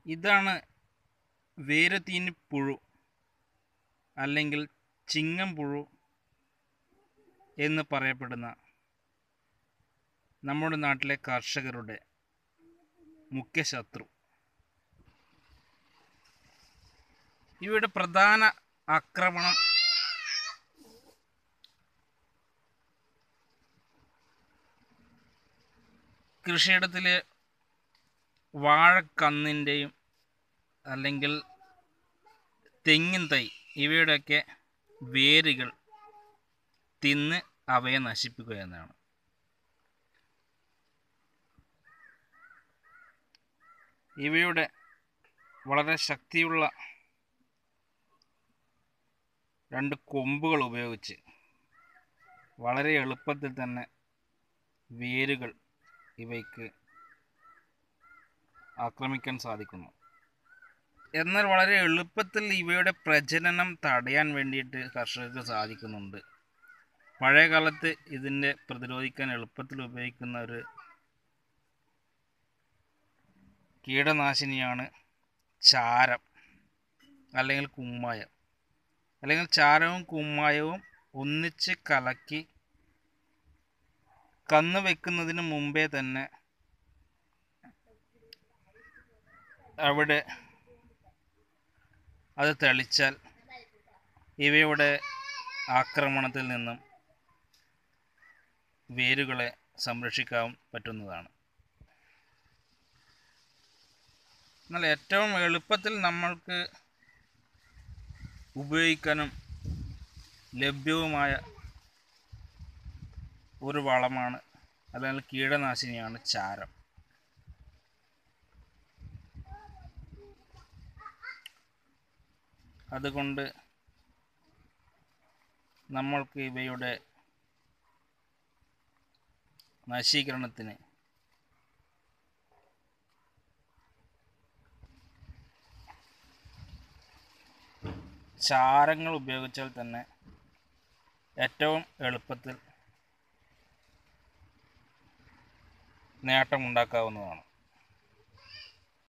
ഇതാണ് വേരുതീനി പുഴു അല്ലെങ്കിൽ ചിങ്ങം പുഴു എന്ന് പറയപ്പെടുന്ന നമ്മുടെ നാട്ടിലെ കർഷകരുടെ മുഖ്യ ശത്രു ഇവയുടെ പ്രധാന ആക്രമണം കൃഷിയിടത്തിലെ വാഴക്കന്നിൻ്റെയും അല്ലെങ്കിൽ തെങ്ങിൻ തൈ ഇവയുടെയൊക്കെ വേരുകൾ തിന്ന് അവയെ നശിപ്പിക്കുക എന്നതാണ് ഇവയുടെ വളരെ ശക്തിയുള്ള രണ്ട് കൊമ്പുകൾ ഉപയോഗിച്ച് വളരെ എളുപ്പത്തിൽ തന്നെ വേരുകൾ ഇവയ്ക്ക് ആക്രമിക്കാൻ സാധിക്കുന്നു എന്നാൽ വളരെ എളുപ്പത്തിൽ ഇവയുടെ പ്രജനനം തടയാൻ വേണ്ടിയിട്ട് കർഷകർക്ക് സാധിക്കുന്നുണ്ട് പഴയ കാലത്ത് ഇതിൻ്റെ പ്രതിരോധിക്കാൻ എളുപ്പത്തിൽ ഉപയോഗിക്കുന്ന ഒരു കീടനാശിനിയാണ് ചാരം അല്ലെങ്കിൽ കുമ്മായം അല്ലെങ്കിൽ ചാരവും കുമ്മായവും ഒന്നിച്ച് കലക്കി കന്ന് വെക്കുന്നതിന് മുമ്പേ തന്നെ അവിടെ അത് തെളിച്ചാൽ ഇവയുടെ ആക്രമണത്തിൽ നിന്നും വേരുകളെ സംരക്ഷിക്കാൻ പറ്റുന്നതാണ് എന്നാൽ ഏറ്റവും എളുപ്പത്തിൽ നമ്മൾക്ക് ഉപയോഗിക്കാനും ലഭ്യവുമായ ഒരു വളമാണ് അല്ലെങ്കിൽ കീടനാശിനിയാണ് ചാരം അതുകൊണ്ട് നമ്മൾക്ക് ഇവയുടെ നശീകരണത്തിന് ചാരങ്ങൾ ഉപയോഗിച്ചാൽ തന്നെ ഏറ്റവും എളുപ്പത്തിൽ നേട്ടമുണ്ടാക്കാവുന്നതാണ്